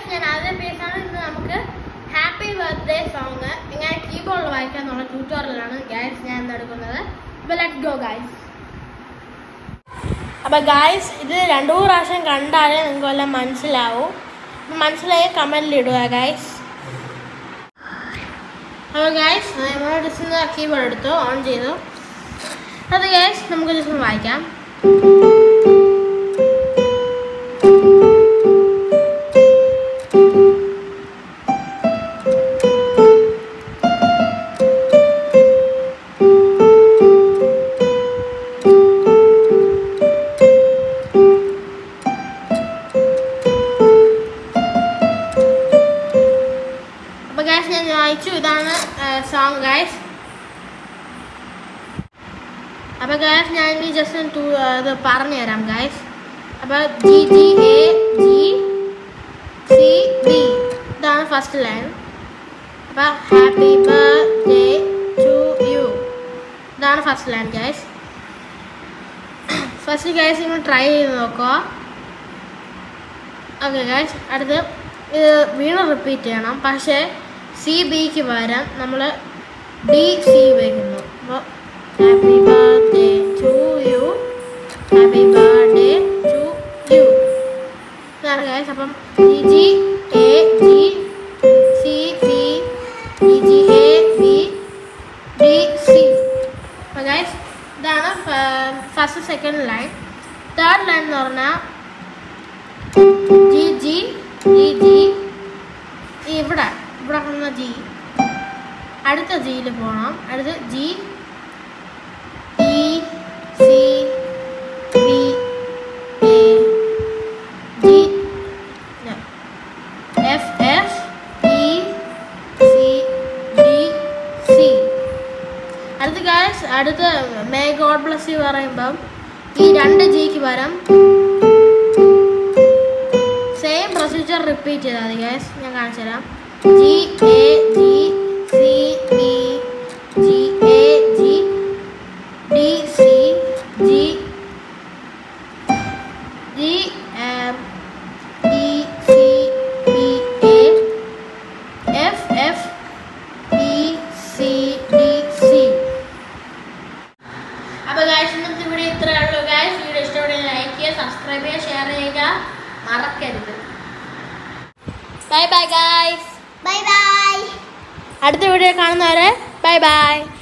ഞാൻ ആദ്യം പേസാണ് ഇന്ന് നമുക്ക് ഹാപ്പി ബർത്ത്ഡേ സോങ് എങ്ങനെ കീബോർഡിൽ വായിക്കാം എന്നുള്ള ട്യൂട്ടോറിയലാണ് ഗൈസ് ഞാൻ ഇന്ന് എടുക്കുന്നത് അപ്പോൾ ലെറ്റ്സ് ഗോ ഗൈസ് അപ്പോൾ ഗൈസ് ഇത് രണ്ടു മൂന്ന് പ്രാവശ്യം കണ്ടാലേ നിങ്ങൾക്ക് എല്ലാം മനസ്സിലാവും അപ്പം മനസ്സിലായ കമൻറ്റിൽ ഇടുക ഗൈസ് അപ്പോൾ ഗൈസ് നമ്മൾ ജസ്റ്റ് കീബോർഡ് എടുത്തു ഓൺ ചെയ്തു അത് ഗൈസ് നമുക്ക് ജസ്റ്റ് ഒന്ന് വായിക്കാം അപ്പൊ ഗൈസ് ഞാൻ വായിച്ചു ഇതാണ് സോങ് ഗൈസ് അപ്പൊ ഗൈസ് ഞാൻ ഇനി ജസ്റ്റ് ടു ഇത് പറഞ്ഞു തരാം ഗൈസ് അപ്പൊ G G A G C B ഇതാണ് ഫസ്റ്റ് ലൈൻ അപ്പൊ ഹാപ്പി ബർത്ത്ഡേ ടു യു ഇതാണ് first line guys first guys നിങ്ങൾ ട്രൈ ചെയ്ത് നോക്കുക ഓക്കെ ഗൈസ് അടുത്ത് ഇത് വീണ്ടും റിപ്പീറ്റ് ചെയ്യണം പക്ഷേ സി ബിക്ക് പകരം നമ്മൾ ഡി സി ഉപയോഗിക്കുന്നു അപ്പോൾ happy birthday to you happy birthday to you ഇതാണ് ഗൈസ് അപ്പം G G A G C B G G A B D C അപ്പോൾ ഗൈസ് ഇതാണ് first second line third line എന്ന് പറഞ്ഞാൽ ജി ജി ജി ജി ഇവിടെ ഇവിടെ കാണുന്ന G അടുത്ത ജിയിൽ പോകണം അടുത്ത് G E C B A G F F E C D C അടുത്ത ഗായസ് അടുത്ത മേ ഗോഡ് ബ്ലസ് യു പറയുമ്പം ഈ രണ്ട് ജിക്ക് പകരം സെയിം പ്രൊസീജിയർ റിപ്പീറ്റ് ചെയ്താൽ മതി ഗൈസ് ഞാൻ കാണിച്ചു തരാം G A G C B G A G D C G G E C B A F F E C D C അപ്പോൾ ഗൈസ് ഇന്നത്തെ വീഡിയോ ഇത്രയേ ഉള്ളൂ ഗൈസ് വീഡിയോ ഇഷ്ടപ്പെടുന്ന ലൈക്ക് ചെയ്യുക സബ്സ്ക്രൈബ് ചെയ്യുക ഷെയർ ചെയ്യുക മറക്കരുത് bye bye guys bye bye അടുത്ത വീഡിയോ കാണുന്നവരെ ബൈ ബൈ